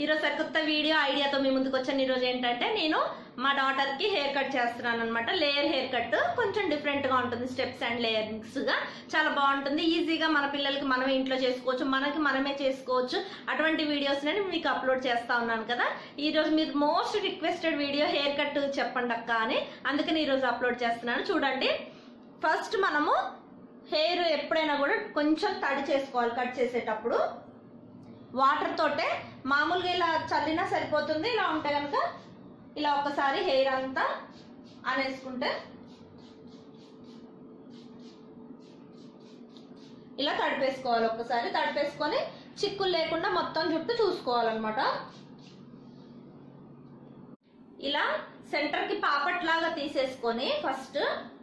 ఈరోజు సరికొత్త వీడియో ఐడియాతో మీ ముందుకు వచ్చాను ఈరోజు ఏంటంటే నేను మా డాటర్ కి హెయిర్ కట్ చేస్తున్నాను అనమాట లేయర్ హెయిర్ కట్ కొంచెం డిఫరెంట్ గా ఉంటుంది స్టెప్స్ అండ్ లేయర్స్ గా చాలా బాగుంటుంది ఈజీగా మన పిల్లలకి మనమే ఇంట్లో చేసుకోవచ్చు మనకి మనమే చేసుకోవచ్చు అటువంటి వీడియోస్ నేను మీకు అప్లోడ్ చేస్తా ఉన్నాను కదా ఈ రోజు మీరు most requested video hair cut చెప్పండి అక్క అని అందుకని ఈ రోజు అప్లోడ్ చేస్తున్నాను చూడండి ఫస్ట్ మనము హెయిర్ ఎప్పుడైనా కూడా కొంచెం తడి చేసుకోవాలి కట్ చేసేటప్పుడు వాటర్ తోటే మామూలుగా ఇలా చల్లినా సరిపోతుంది ఇలా ఉంటే కనుక ఇలా ఒకసారి హెయిర్ అంతా అనేసుకుంటే ఇలా తడిపేసుకోవాలి ఒక్కసారి తడిపేసుకొని చిక్కులు లేకుండా మొత్తం జుట్టు చూసుకోవాలన్నమాట ఇలా సెంటర్ కి పాపట్లాగా తీసేసుకొని ఫస్ట్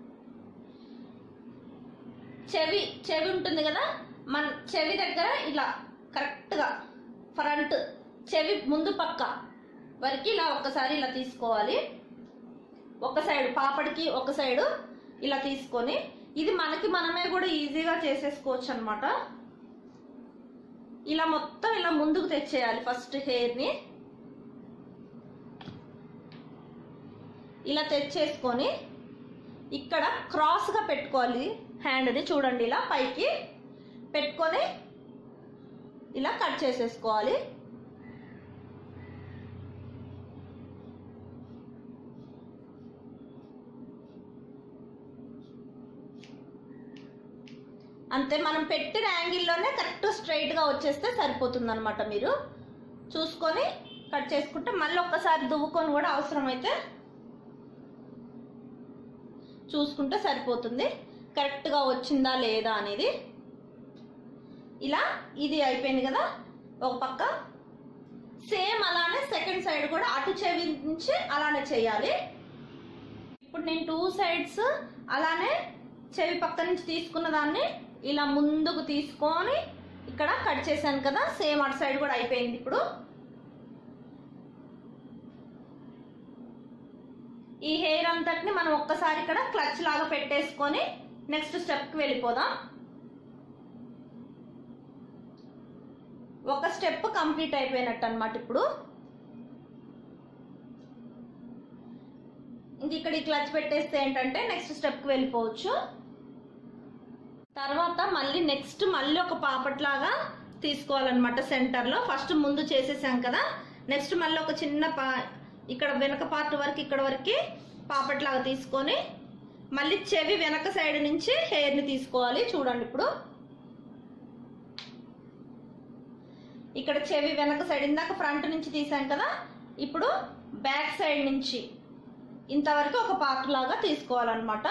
చెవి చెవి ఉంటుంది కదా మన చెవి దగ్గర ఇలా కరెక్ట్ గా ఫ్రంట్ చెవి ముందు పక్క వరకు ఇలా ఒక్కసారి ఇలా తీసుకోవాలి ఒక సైడ్ పాపడికి ఒక సైడ్ ఇలా తీసుకొని ఇది మనకి మనమే కూడా ఈజీగా చేసేసుకోవచ్చు అనమాట ఇలా మొత్తం ఇలా ముందుకు తెచ్చేయాలి ఫస్ట్ హెయిర్ ని ఇలా తెచ్చేసుకొని ఇక్కడ క్రాస్ గా పెట్టుకోవాలి హ్యాండ్ ని చూడండి ఇలా పైకి పెట్టుకొని ఇలా కట్ చేసేసుకోవాలి అంతే మనం పెట్టిన యాంగిల్లోనే కరెక్ట్ స్ట్రైట్ గా వచ్చేస్తే సరిపోతుంది అనమాట మీరు చూసుకొని కట్ చేసుకుంటే మళ్ళీ ఒక్కసారి దువ్వుకొని కూడా అవసరమైతే చూసుకుంటే సరిపోతుంది కరెక్ట్ గా వచ్చిందా లేదా అనేది ఇలా ఇది అయిపోయింది కదా ఒక పక్క సేమ్ అలానే సెకండ్ సైడ్ కూడా అటు చెవి నుంచి అలానే చేయాలి ఇప్పుడు నేను టూ సైడ్స్ అలానే చెవి పక్క నుంచి తీసుకున్న దాన్ని ఇలా ముందుకు తీసుకొని ఇక్కడ కట్ చేశాను కదా సేమ్ అటు సైడ్ కూడా అయిపోయింది ఇప్పుడు ఈ హెయిర్ అంతటిని మనం ఒక్కసారి ఇక్కడ క్లచ్ లాగా పెట్టేసుకొని నెక్స్ట్ స్టెప్కి వెళ్ళిపోదాం ఒక స్టెప్ కంప్లీట్ అయిపోయినట్టు అనమాట ఇప్పుడు ఇంక ఇక్కడ ఈ క్లచ్ పెట్టేస్తే ఏంటంటే నెక్స్ట్ స్టెప్కి వెళ్ళిపోవచ్చు తర్వాత మళ్ళీ నెక్స్ట్ మళ్ళీ ఒక పాపట్లాగా తీసుకోవాలన్నమాట సెంటర్లో ఫస్ట్ ముందు చేసేసాం కదా నెక్స్ట్ మళ్ళీ ఒక చిన్న పా ఇక్కడ వెనక పార్ట్ వరకు ఇక్కడ వరకు పాపట్లాగా తీసుకొని మళ్ళీ చెవి వెనక సైడ్ నుంచి హెయిర్ని తీసుకోవాలి చూడండి ఇప్పుడు ఇక్కడ చెవి వెనక సైడ్ ఇందాక ఫ్రంట్ నుంచి తీసాం కదా ఇప్పుడు బ్యాక్ సైడ్ నుంచి ఇంతవరకు ఒక పార్ట్ లాగా తీసుకోవాలన్నమాట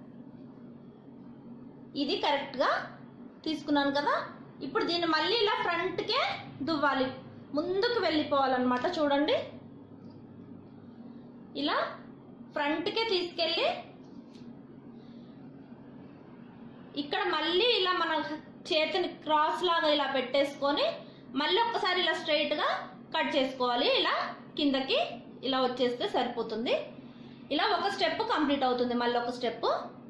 ఇది కరెక్ట్గా తీసుకున్నాను కదా ఇప్పుడు దీన్ని మళ్ళీ ఇలా ఫ్రంట్కే దువ్వాలి ముందుకు వెళ్ళిపోవాలన్నమాట చూడండి ఇలా ఫ్రంట్కే తీసుకెళ్ళి ఇక్కడ మళ్ళీ ఇలా మన చేతిని క్రాస్ లాగా ఇలా పెట్టేసుకొని మళ్ళీ ఒక్కసారి ఇలా స్ట్రైట్ గా కట్ చేసుకోవాలి ఇలా కిందకి ఇలా వచ్చేస్తే సరిపోతుంది ఇలా ఒక స్టెప్ కంప్లీట్ అవుతుంది మళ్ళీ ఒక స్టెప్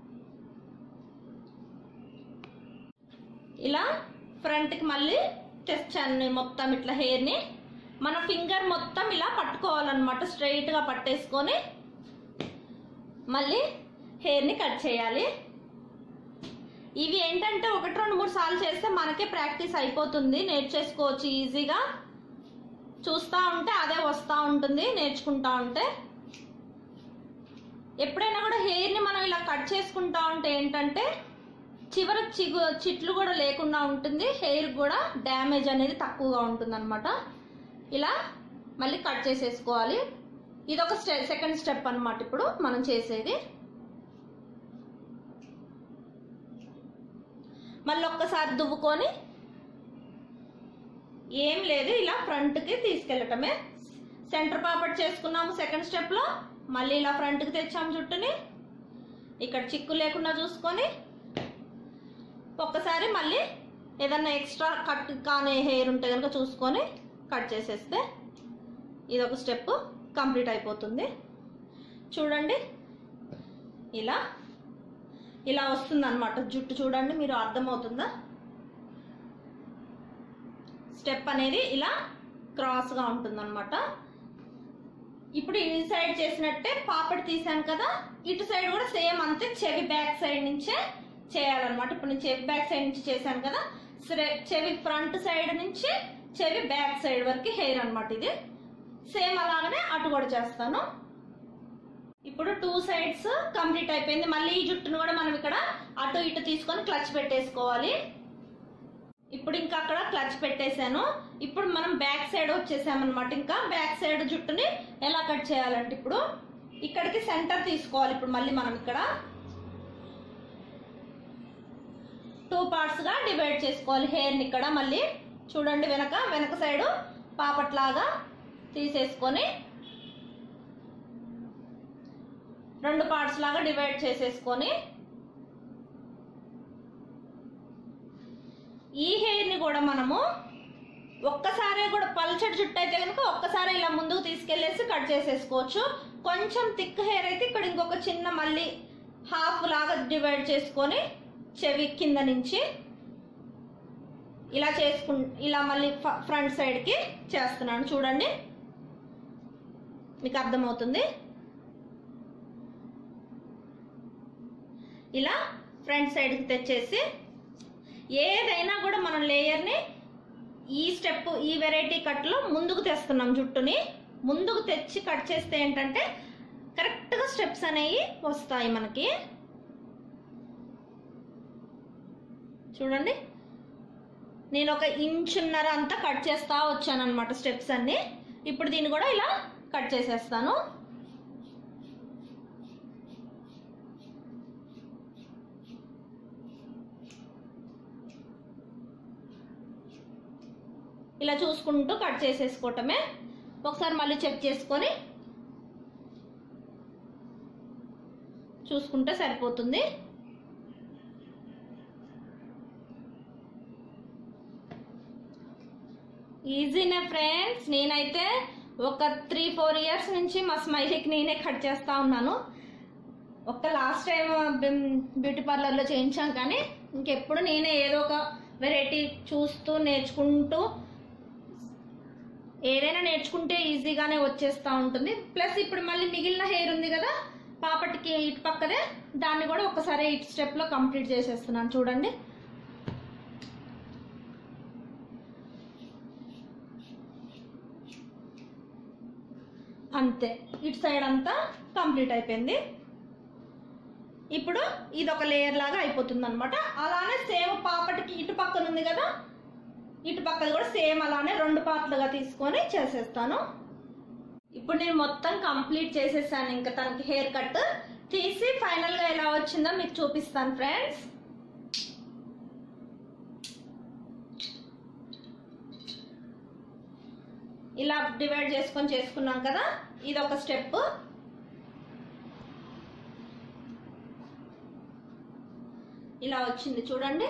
ఇలా ఫ్రంట్కి మళ్ళీ తెచ్చాను నేను మొత్తం ఇట్లా హెయిర్ని మన ఫింగర్ మొత్తం ఇలా పట్టుకోవాలన్నమాట స్ట్రైట్గా పట్టేసుకొని మళ్ళీ హెయిర్ని కట్ చేయాలి ఇవి ఏంటంటే ఒకటి రెండు మూడు సార్లు చేస్తే మనకే ప్రాక్టీస్ అయిపోతుంది నేర్చేసుకోవచ్చు ఈజీగా చూస్తూ ఉంటే అదే వస్తూ ఉంటుంది నేర్చుకుంటా ఉంటే ఎప్పుడైనా కూడా హెయిర్ని మనం ఇలా కట్ చేసుకుంటా ఉంటే ఏంటంటే చివర చిగు చిట్లు కూడా లేకుండా ఉంటుంది హెయిర్ కూడా డ్యామేజ్ అనేది తక్కువగా ఉంటుంది అనమాట ఇలా మళ్ళీ కట్ చేసేసుకోవాలి ఇది ఒక స్టె సెకండ్ స్టెప్ అనమాట ఇప్పుడు మనం చేసేది మళ్ళీ ఒక్కసారి దువ్వుకొని ఏం లేదు ఇలా ఫ్రంట్కి తీసుకెళ్ళటమే సెంటర్ పాపట్ చేసుకున్నాము సెకండ్ స్టెప్లో మళ్ళీ ఇలా ఫ్రంట్కి తెచ్చాము జుట్టుని ఇక్కడ చిక్కు లేకుండా చూసుకొని ఒక్కసారి మళ్ళీ ఏదన్నా ఎక్స్ట్రా కట్ కానే హెయిర్ ఉంటే కనుక చూసుకొని కట్ చేసేస్తే ఇది ఒక స్టెప్ కంప్లీట్ అయిపోతుంది చూడండి ఇలా ఇలా వస్తుంది అనమాట జుట్టు చూడండి మీరు అర్థమవుతుందా స్టెప్ అనేది ఇలా క్రాస్గా ఉంటుందన్నమాట ఇప్పుడు ఈ సైడ్ చేసినట్టే పాపడి తీసాను కదా ఇటు సైడ్ కూడా సేమ్ అంతే చెవి బ్యాక్ సైడ్ నుంచే చేయాలన్నమాట ఇప్పుడు నేను చెవి బ్యాక్ సైడ్ నుంచి చేశాను కదా సరే చెవి ఫ్రంట్ సైడ్ నుంచి చెవి బ్యాక్ సైడ్ వరకు హెయిర్ అన్నమాట ఇది సేమ్ అలాగనే అటు కూడా చేస్తాను ఇప్పుడు టూ సైడ్స్ కంప్లీట్ అయిపోయింది మళ్ళీ ఈ జుట్టును కూడా మనం ఇక్కడ అటు ఇటు తీసుకొని క్లచ్ పెట్టేసుకోవాలి ఇప్పుడు ఇంకా అక్కడ క్లచ్ పెట్టేశాను ఇప్పుడు మనం బ్యాక్ సైడ్ వచ్చేసామన్నమాట ఇంకా బ్యాక్ సైడ్ జుట్టుని ఎలా కట్ చేయాలంటే ఇప్పుడు ఇక్కడికి సెంటర్ తీసుకోవాలి ఇప్పుడు మళ్ళీ మనం ఇక్కడ టూ పార్ట్స్ గా డివైడ్ చేసుకోవాలి హెయిర్ ని ఇక్కడ మళ్ళీ చూడండి వెనక వెనక సైడ్ పాపట్లాగా తీసేసుకొని రెండు పార్ట్స్ లాగా డివైడ్ చేసేసుకొని ఈ హెయిర్ ని కూడా మనము ఒక్కసారే కూడా పల్చటి జుట్టు అయితే కనుక ఒక్కసారి ఇలా ముందుకు తీసుకెళ్లేసి కట్ చేసేసుకోవచ్చు కొంచెం థిక్ హెయిర్ అయితే ఇక్కడ ఇంకొక చిన్న మళ్ళీ హాఫ్ లాగా డివైడ్ చేసుకొని చెవి కింద నుంచి ఇలా చేసుకు ఇలా మళ్ళీ ఫ్రంట్ సైడ్కి చేస్తున్నాను చూడండి మీకు అర్థమవుతుంది ఇలా ఫ్రంట్ సైడ్కి తెచ్చేసి ఏదైనా కూడా మనం లేయర్ని ఈ స్టెప్ ఈ వెరైటీ కట్లో ముందుకు తెస్తున్నాం జుట్టుని ముందుకు తెచ్చి కట్ చేస్తే ఏంటంటే కరెక్ట్గా స్టెప్స్ అనేవి వస్తాయి మనకి చూడండి నేను ఒక ఇంచున్నర అంతా కట్ చేస్తా వచ్చాను అనమాట స్టెప్స్ అన్ని ఇప్పుడు దీన్ని కూడా ఇలా కట్ చేసేస్తాను ఇలా చూసుకుంటూ కట్ చేసేసుకోవటమే ఒకసారి మళ్ళీ చెక్ చేసుకొని చూసుకుంటే సరిపోతుంది ఈజీనే ఫ్రెండ్స్ నేనైతే ఒక త్రీ ఫోర్ ఇయర్స్ నుంచి మా స్మైలీకి నేనే కట్ చేస్తా ఉన్నాను ఒక్క లాస్ట్ టైం బ్యూటీ పార్లర్లో చేయించాం కానీ ఇంకెప్పుడు నేనే ఏదో ఒక వెరైటీ చూస్తూ నేర్చుకుంటూ ఏదైనా నేర్చుకుంటే ఈజీగానే వచ్చేస్తూ ఉంటుంది ప్లస్ ఇప్పుడు మళ్ళీ మిగిలిన హెయిర్ ఉంది కదా పాపటికి ఇటు పక్కదే దాన్ని కూడా ఒకసారి ఇటు స్టెప్లో కంప్లీట్ చేసేస్తున్నాను చూడండి అంతే ఇటు సైడ్ అంతా కంప్లీట్ అయిపోయింది ఇప్పుడు ఇది ఒక లేయర్ లాగా అయిపోతుంది అనమాట అలానే సేమ్ పాపటికి ఇటు పక్కన ఉంది కదా ఇటు పక్కన కూడా సేమ్ అలానే రెండు పార్ట్లుగా తీసుకొని చేసేస్తాను ఇప్పుడు నేను మొత్తం కంప్లీట్ చేసేసాను ఇంకా తనకి హెయిర్ కట్ తీసి ఫైనల్ గా ఎలా వచ్చిందో మీకు చూపిస్తాను ఫ్రెండ్స్ ఇలా డివైడ్ చేసుకొని చేసుకున్నాం కదా ఇది ఒక స్టెప్ ఇలా వచ్చింది చూడండి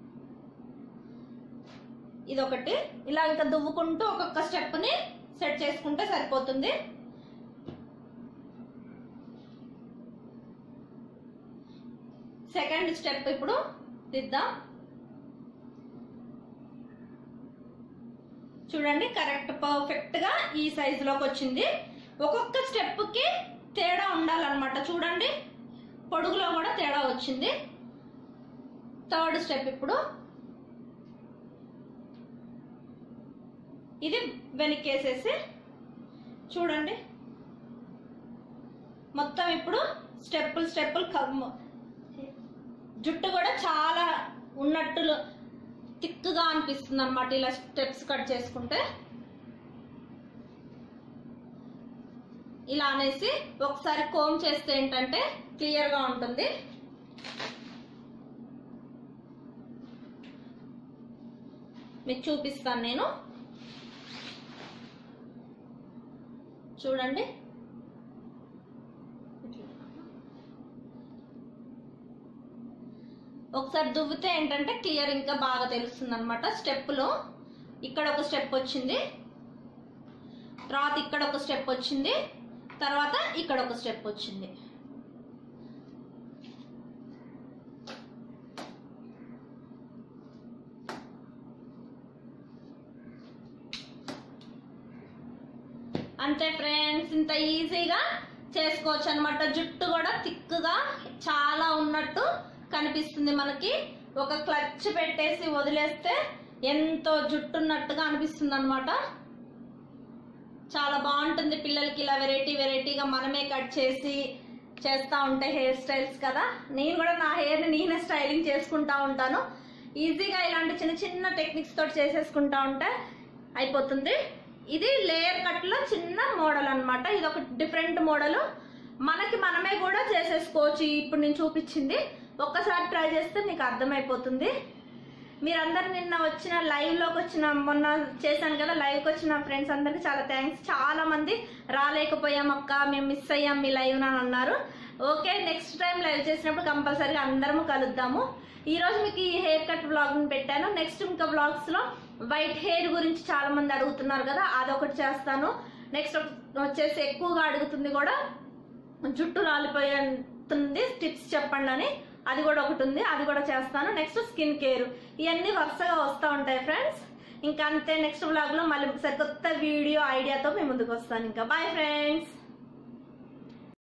ఇదొకటి ఇలా ఇంకా దువ్వుకుంటూ ఒక్కొక్క స్టెప్ని సెట్ చేసుకుంటే సరిపోతుంది సెకండ్ స్టెప్ ఇప్పుడు దిద్దాం చూడండి కరెక్ట్ పర్ఫెక్ట్ గా ఈ సైజ్ లోకి వచ్చింది ఒక్కొక్క స్టెప్ కి తేడా ఉండాలన్నమాట చూడండి పొడుగులో కూడా తేడా వచ్చింది థర్డ్ స్టెప్ ఇప్పుడు ఇది వెనక్కేసేసి చూడండి మొత్తం ఇప్పుడు స్టెప్పులు స్టెప్పులు కమ్- జుట్టు కూడా చాలా ఉన్నట్టు థిక్గా అనిపిస్తుంది అనమాట ఇలా స్టెప్స్ కట్ చేసుకుంటే ఇలా అనేసి ఒకసారి కోమ్ చేస్తే ఏంటంటే క్లియర్గా ఉంటుంది మీకు చూపిస్తాను నేను చూడండి ఒకసారి దువ్వితే ఏంటంటే క్లియర్ ఇంకా బాగా తెలుస్తుంది అనమాట స్టెప్లో ఇక్కడ ఒక స్టెప్ వచ్చింది తర్వాత ఇక్కడ ఒక స్టెప్ వచ్చింది తర్వాత ఇక్కడ ఒక స్టెప్ వచ్చింది అంతే ఫ్రెండ్స్ ఇంత ఈజీగా చేసుకోవచ్చు అనమాట జుట్టు కూడా థిక్గా చాలా ఉన్నట్టు కనిపిస్తుంది మనకి ఒక క్లచ్ పెట్టేసి వదిలేస్తే ఎంతో జుట్టు ఉన్నట్టుగా అనిపిస్తుంది అనమాట చాలా బాగుంటుంది పిల్లలకి ఇలా వెరైటీ వెరైటీగా మనమే కట్ చేసి చేస్తూ ఉంటే హెయిర్ స్టైల్స్ కదా నేను కూడా నా హెయిర్ని నేనే స్టైలింగ్ చేసుకుంటా ఉంటాను ఈజీగా ఇలాంటి చిన్న చిన్న టెక్నిక్స్ తోటి చేసేసుకుంటా ఉంటే అయిపోతుంది ఇది లేయర్ కట్లో చిన్న మోడల్ అన్నమాట ఇది ఒక డిఫరెంట్ మోడల్ మనకి మనమే కూడా చేసేసుకోవచ్చు ఇప్పుడు నేను చూపించింది ఒక్కసారి ట్రై చేస్తే మీకు అర్థమైపోతుంది మీరందరు నిన్న వచ్చిన లైవ్ లోకి వచ్చిన మొన్న చేశాను కదా లైవ్ కి వచ్చిన ఫ్రెండ్స్ అందరికి చాలా థ్యాంక్స్ చాలా మంది రాలేకపోయాం అక్క మేము మిస్ అయ్యాం మీ లైవ్ అని అన్నారు ఓకే నెక్స్ట్ టైం లైవ్ చేసినప్పుడు కంపల్సరీగా అందరము కలుద్దాము ఈ రోజు మీకు ఈ హెయిర్ కట్ వ్లాగ్ పెట్టాను నెక్స్ట్ ఇంకా వ్లాగ్స్ లో వైట్ హెయిర్ గురించి చాలా మంది అడుగుతున్నారు కదా అదొకటి చేస్తాను నెక్స్ట్ వచ్చేసి ఎక్కువగా అడుగుతుంది కూడా జుట్టు రాలిపోతుంది టిప్స్ చెప్పండి అని అది కూడా ఒకటి ఉంది అది కూడా చేస్తాను నెక్స్ట్ స్కిన్ కేర్ ఇవన్నీ వరుసగా వస్తూ ఉంటాయి ఫ్రెండ్స్ ఇంకా అంతే నెక్స్ట్ వ్లాగ్ లో మళ్ళీ సరికొత్త వీడియో ఐడియాతో మేము ముందుకు వస్తాను ఇంకా బాయ్ ఫ్రెండ్స్